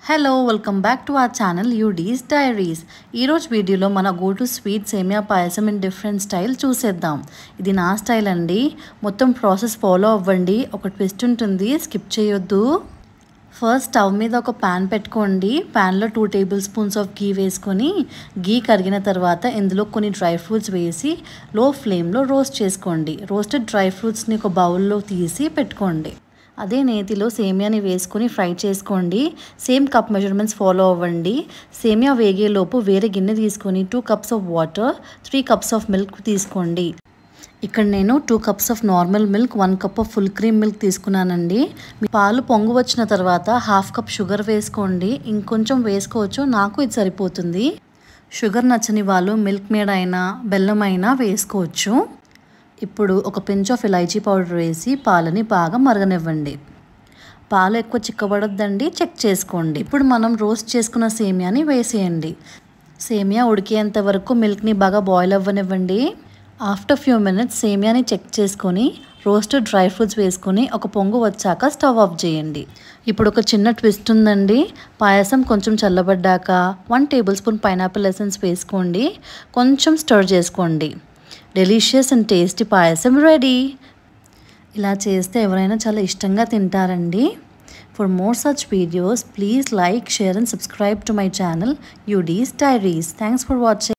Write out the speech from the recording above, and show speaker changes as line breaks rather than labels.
hello welcome back to our channel Yudi's diaries ఈరోజు వీడియోలో మన గో టు స్వీట్ సేమియా పాయసం ఇన్ డిఫరెంట్ స్టైల్ చూసేద్దాం ఇది నా స్టైల్ అండి మొత్తం ప్రాసెస్ ఫాలో అవ్వండి ఒక ట్విస్ట్ ఉంటుంది స్కిప్ చేయొద్దు ఫస్ట్ స్టవ్ మీద ఒక ప్యాన్ పెట్టుకోండి ప్యాన్లో two tablespoons of ghee వేసుకొని గీ కరిగిన తర్వాత ఇందులో కొన్ని డ్రై ఫ్రూట్స్ వేసి లో ఫ్లేమ్లో రోస్ట్ చేసుకోండి రోస్టెడ్ డ్రై ఫ్రూట్స్ని ఒక బౌల్లో తీసి పెట్టుకోండి అదే నేతిలో సేమియాని వేసుకొని ఫ్రై చేసుకోండి సేమ్ కప్ మెజర్మెంట్స్ ఫాలో అవ్వండి సేమియా వేగేలోపు వేరే గిన్నె తీసుకొని two cups of water three cups of milk తీసుకోండి ఇక్కడ నేను two cups of normal milk one cup of full cream milk తీసుకున్నానండి మీ పాలు పొంగు వచ్చిన తర్వాత హాఫ్ కప్ షుగర్ వేసుకోండి ఇంకొంచెం వేసుకోవచ్చు నాకు ఇది సరిపోతుంది షుగర్ నచ్చని వాళ్ళు మిల్క్ మేడ్ అయినా బెల్లం అయినా వేసుకోవచ్చు ఇప్పుడు ఒక పించ్ ఆఫ్ ఇలైచీ పౌడర్ వేసి పాలని బాగా మరగనివ్వండి పాలు ఎక్కువ చిక్కబడొద్దండి చెక్ చేసుకోండి ఇప్పుడు మనం రోస్ట్ చేసుకున్న సేమియాని వేసేయండి సేమియా ఉడికేంత వరకు మిల్క్ని బాగా బాయిల్ అవ్వనివ్వండి ఆఫ్టర్ ఫ్యూ మినిట్స్ సేమియాని చెక్ చేసుకొని రోస్టెడ్ డ్రై ఫ్రూట్స్ వేసుకొని ఒక పొంగు వచ్చాక స్టవ్ ఆఫ్ చేయండి ఇప్పుడు ఒక చిన్న ట్విస్ట్ ఉందండి పాయసం కొంచెం చల్లబడ్డాక one tablespoon pineapple essence వేసుకోండి కొంచెం స్టర్ చేసుకోండి delicious and tasty payasam ready ఇలా చేస్తే ఎవరైనా చాలా ఇష్టంగా తింటారండి for more such videos please like share and subscribe to my channel Yudi's diaries thanks for watching